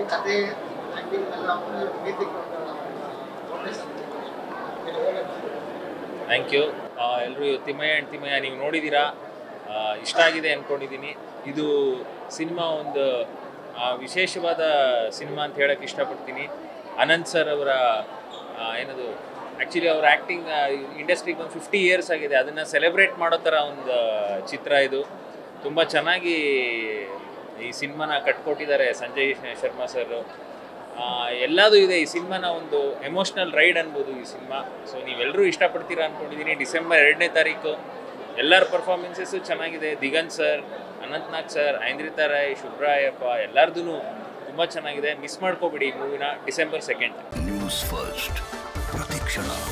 ಕತೆ ಆಕ್ಟಿಂಗ್ ಎಲ್ಲ ಪ್ರೀತಿ ಕೊಟ್ಟ ಒಳ್ಳೆ ಥ್ಯಾಂಕ್ ಯು ಎಲ್ಲರೂ ತಿಮ್ಮಯ್ಯ ಆ್ಯಂಡ್ ತಿಮ್ಮಯ್ಯ ನೀವು ನೋಡಿದ್ದೀರಾ ಆ, ಇಷ್ಟ ಆಗಿದೆ ಅಂದ್ಕೊಂಡಿದ್ದೀನಿ ಇದು ಸಿನಿಮಾ ಒಂದು ಆ, ವಿಶೇಷವಾದ ಸಿನಿಮಾ ಅಂತ ಹೇಳಕ್ಕೆ ಇಷ್ಟಪಡ್ತೀನಿ ಅನಂತ್ ಸರ್ ಅವರ ಆ, ಏನದು ಆ್ಯಕ್ಚುಲಿ ಅವ್ರ ಆ್ಯಕ್ಟಿಂಗ್ ಇಂಡಸ್ಟ್ರಿಗೆ ಒಂದು ಫಿಫ್ಟಿ ಇಯರ್ಸ್ ಆಗಿದೆ ಅದನ್ನು ಸೆಲೆಬ್ರೇಟ್ ಮಾಡೋ ಥರ ಒಂದು ಚಿತ್ರ ಇದು ತುಂಬ ಚೆನ್ನಾಗಿ ಈ ಸಿನಿಮಾನ ಕಟ್ಕೊಟ್ಟಿದ್ದಾರೆ ಸಂಜಯ್ ಶರ್ಮಾ ಸರ್ ಎಲ್ಲದೂ ಇದೆ ಈ ಸಿನಿಮಾನ ಒಂದು ಎಮೋಷ್ನಲ್ ರೈಡ್ ಅನ್ಬೋದು ಈ ಸಿನಿಮಾ ಸೊ ನೀವೆಲ್ಲರೂ ಇಷ್ಟಪಡ್ತೀರಾ ಅಂದ್ಕೊಂಡಿದ್ದೀನಿ ಡಿಸೆಂಬರ್ ಎರಡನೇ ತಾರೀಕು ಎಲ್ಲರ ಪರ್ಫಾರ್ಮೆನ್ಸಸ್ಸು ಚೆನ್ನಾಗಿದೆ ದಿಗಂತ್ ಸರ್ ಅನಂತ್ನಾಗ್ ಸರ್ ಐಂದ್ರಿತಾ ರಾಯ್ ಶುಭ್ರಾಯಪ್ಪ ಎಲ್ಲರದೂ ತುಂಬ ಚೆನ್ನಾಗಿದೆ ಮಿಸ್ ಮಾಡ್ಕೋಬೇಡಿ ಈ ಮೂವಿನ ಡಿಸೆಂಬರ್ ಸೆಕೆಂಡ್ ನ್ಯೂಸ್ ಫಸ್ಟ್ ಪ್ರತಿಕ್ಷಣ